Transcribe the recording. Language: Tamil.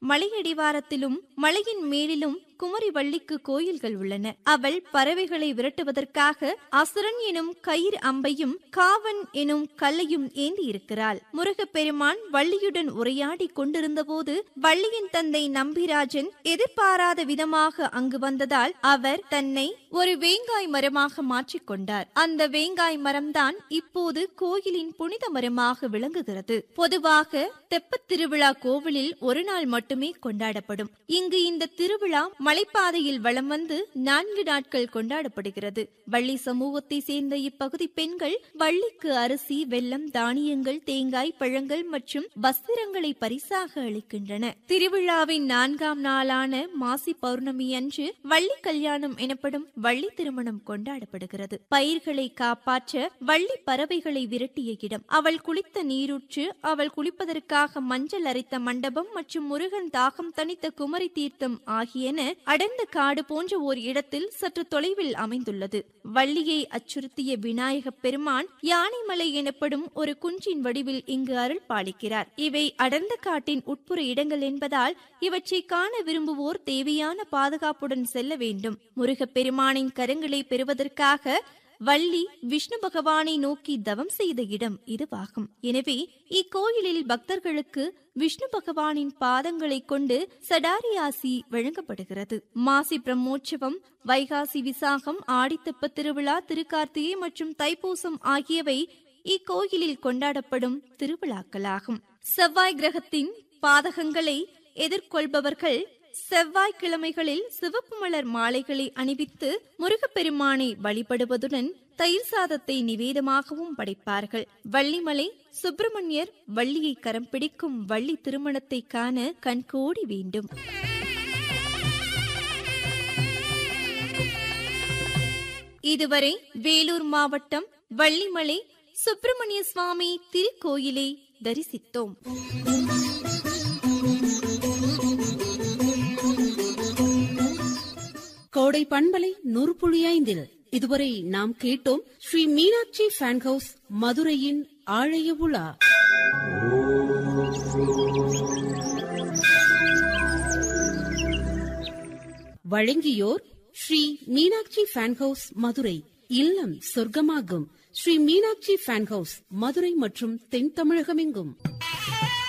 மலையடிவாரத்திலும் மலையின் மேலிலும் குமரி வள்ளிக்கு கோயில்கள் உள்ளன அவள் பறவைகளை விரட்டுவதற்காக அசுரன் எனும் கயிறு அம்பையும் காவன் எனும் கல்லையும் ஏந்தி இருக்கிறாள் முருகப்பெருமான் வள்ளியுடன் உரையாடி கொண்டிருந்தபோது வள்ளியின் தந்தை நம்பிராஜன் எதிர்பாராத விதமாக அங்கு வந்ததால் அவர் தன்னை ஒரு வேங்காய் மரமாக மாற்றிக்கொண்டார் அந்த வேங்காய் மரம்தான் இப்போது கோயிலின் புனித மரமாக விளங்குகிறது பொதுவாக தெப்பத் திருவிழா கோவிலில் ஒரு நாள் மட்டுமே கொண்டாடப்படும் இங்கு இந்த திருவிழா மலைப்பாதையில் வலம் வந்து நான்கு நாட்கள் கொண்டாடப்படுகிறது வள்ளி சமூகத்தை சேர்ந்த இப்பகுதி பெண்கள் வள்ளிக்கு அரிசி வெல்லம் தானியங்கள் தேங்காய் பழங்கள் மற்றும் வஸ்திரங்களை பரிசாக அளிக்கின்றன திருவிழாவின் நான்காம் நாளான மாசி பௌர்ணமி அன்று வள்ளி கல்யாணம் எனப்படும் வள்ளி திருமணம் கொண்டாடப்படுகிறது பயிர்களை காப்பாற்ற வள்ளி பறவைகளை விரட்டிய இடம் அவள் குளித்த நீரூற்று அவள் குளிப்பதற்காக மஞ்சள் அரைத்த மண்டபம் மற்றும் முருகன் தாகம் தணித்த குமரி தீர்த்தம் ஆகியன அடர்ந்த காடு போன்ற ஓர் இடத்தில் சற்று தொலைவில் அமைந்துள்ளது வள்ளியை அச்சுறுத்திய விநாயக பெருமான் யானைமலை எனப்படும் ஒரு குன்றின் வடிவில் இங்கு அருள் பாலிக்கிறார் இவை அடர்ந்த காட்டின் உட்புற இடங்கள் என்பதால் இவற்றை காண விரும்புவோர் தேவையான பாதுகாப்புடன் செல்ல வேண்டும் முருகப்பெருமானின் கரங்களை பெறுவதற்காக வள்ளி விஷ்ணு பகவானை நோக்கி தவம் செய்த இடம் இதுவாகும் எனவே இக்கோயிலில் பக்தர்களுக்கு விஷ்ணு பகவானின் பாதங்களை கொண்டு சடாரியாசி வழங்கப்படுகிறது மாசி பிரம்மோற்சவம் வைகாசி விசாகம் ஆடித்தப்ப திருவிழா திருக்கார்த்திகை மற்றும் தைப்பூசம் ஆகியவை இக்கோயிலில் கொண்டாடப்படும் திருவிழாக்களாகும் செவ்வாய் கிரகத்தின் பாதகங்களை எதிர்கொள்பவர்கள் செவ்வாய்க்கிழமைகளில் சிவப்பு மலர் மாலைகளை அணிவித்து முருகப்பெருமானை வழிபடுவதுடன் தயிர் சாதத்தை நிவேதமாகவும் படைப்பார்கள் வள்ளிமலை சுப்பிரமணியர் வள்ளியை கரம் பிடிக்கும் வள்ளி திருமணத்தை காண கண்கோடி வேண்டும் இதுவரை வேலூர் மாவட்டம் வள்ளிமலை சுப்பிரமணிய சுவாமி திருக்கோயிலை தரிசித்தோம் கோடை பண்பலை நூறு ஐந்தில் இதுவரை நாம் கேட்டோம் ஸ்ரீ மீனாட்சி ஃபேன் ஹவுஸ் மதுரையின் ஆழைய உலா வழங்கியோர் ஸ்ரீ மீனாட்சி ஃபேன் ஹவுஸ் மதுரை இல்லம் சொர்க்கமாகும் ஸ்ரீ மீனாட்சி ஃபேன் ஹவுஸ் மதுரை மற்றும் தென் தமிழகமெங்கும்